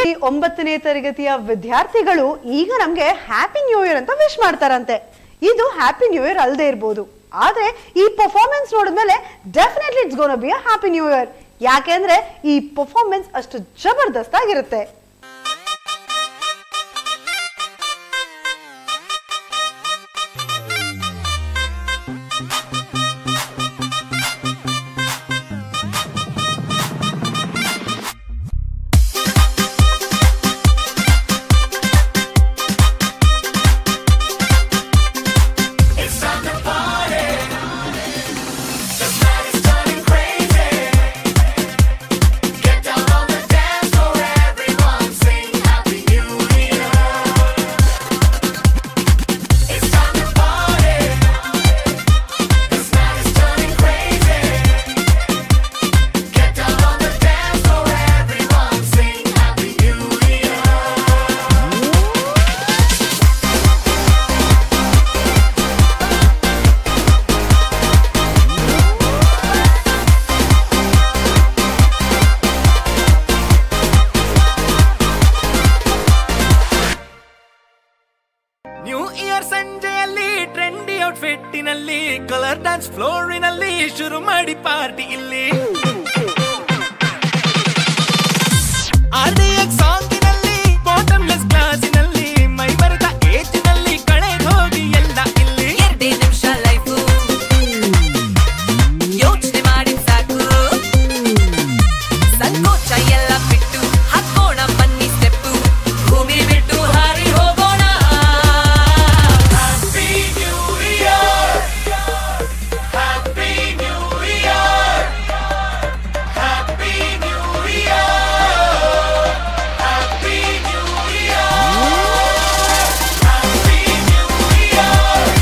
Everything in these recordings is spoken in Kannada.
ಈ ಒಂಬತ್ತನೇ ತರಗತಿಯ ವಿದ್ಯಾರ್ಥಿಗಳು ಈಗ ನಮ್ಗೆ ಹ್ಯಾಪಿ ನ್ಯೂ ಇಯರ್ ಅಂತ ವಿಶ್ ಮಾಡ್ತಾರಂತೆ ಇದು ಹ್ಯಾಪಿ ನ್ಯೂ ಇಯರ್ ಅಲ್ಲದೆ ಇರ್ಬೋದು ಆದ್ರೆ ಈ ಪರ್ಫಾರ್ಮೆನ್ಸ್ ನೋಡಿದ್ಮೇಲೆ definitely it's gonna be a happy new year ಯಾಕೆಂದ್ರೆ ಈ ಪರ್ಫಾರ್ಮೆನ್ಸ್ ಅಷ್ಟು ಜಬರ್ದಸ್ತ್ ಆಗಿರುತ್ತೆ ನ್ಯೂ ಇಯರ್ ಸಂಜೆಯಲ್ಲಿ ಟ್ರೆಂಡಿ ಔಟ್ಫಿಟ್ಟಿನಲ್ಲಿ ಕಲರ್ ಡ್ಯಾನ್ಸ್ ಫ್ಲೋರಿನಲ್ಲಿ ಶುರು ಮಾಡಿ ಪಾರ್ಟಿ ಇಲ್ಲಿ ಆರ್ಡಿಎಕ್ಸ್ ಸಾಂಗಿನಲ್ಲಿ ಬಾಟಮ್ಲೆಸ್ ಗ್ಲಾಸಿನಲ್ಲಿ ಮೈ ಬರೆದ ಏಜಿನಲ್ಲಿ ಕಳೆದು ಹೋಗಿ ಎಲ್ಲ ಇಲ್ಲಿ ಎರಡೇ ನಿಮಿಷ ಲೈಫು ಯೋಚನೆ ಮಾಡಿ ಸಾಕು ಸಂಕೋಚ ಎಲ್ಲ ಬಿಟ್ಟು ಹಾಕೋಣ ಬನ್ನಿ ಸ್ಟೆಪ್ಪು ಭೂಮಿ ಬಿಟ್ಟು ಹಾರಿ ಹೋಗೋಣ Happy New Year! Happy New Year! Happy New Year! Happy New Year! Happy New Year!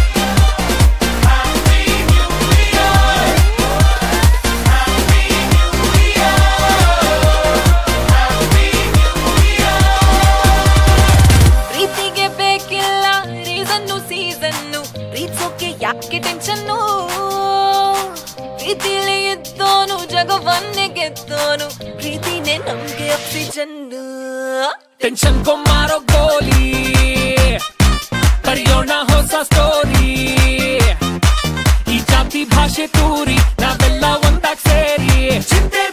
Happy New Year! Happy New Year! Happy New Year! ಪ್ರೀತಿಗೆ ಬೇಕಿಲ್ಲ ರೀಸನ್ನು ಸೀಸನ್ನು ಪ್ರೀತಿಸೋಕೆ ಯಾಕೆ ಟೆನ್ಷನ್ನು ಪ್ರೀತಿಲಿ ಇದ್ದೋನು ಜಗವನ್ನೇ ಗೆದ್ದೋನು ಪ್ರೀತಿನೇ ನಮ್ಗೆ ಆಕ್ಸಿಜನ್ನು ಟೆನ್ಷನ್ ಮಾರೋ ಗೋಲಿ ಬರೆಯೋಣ ಹೊಸ ಸ್ಟೋರಿ ಈ ಜಾತಿ ಭಾಷೆ ತೂರಿ ನಾವೆಲ್ಲ ಒಂದಾಗ್ ಸೇರಿ ಚಿಂತೆ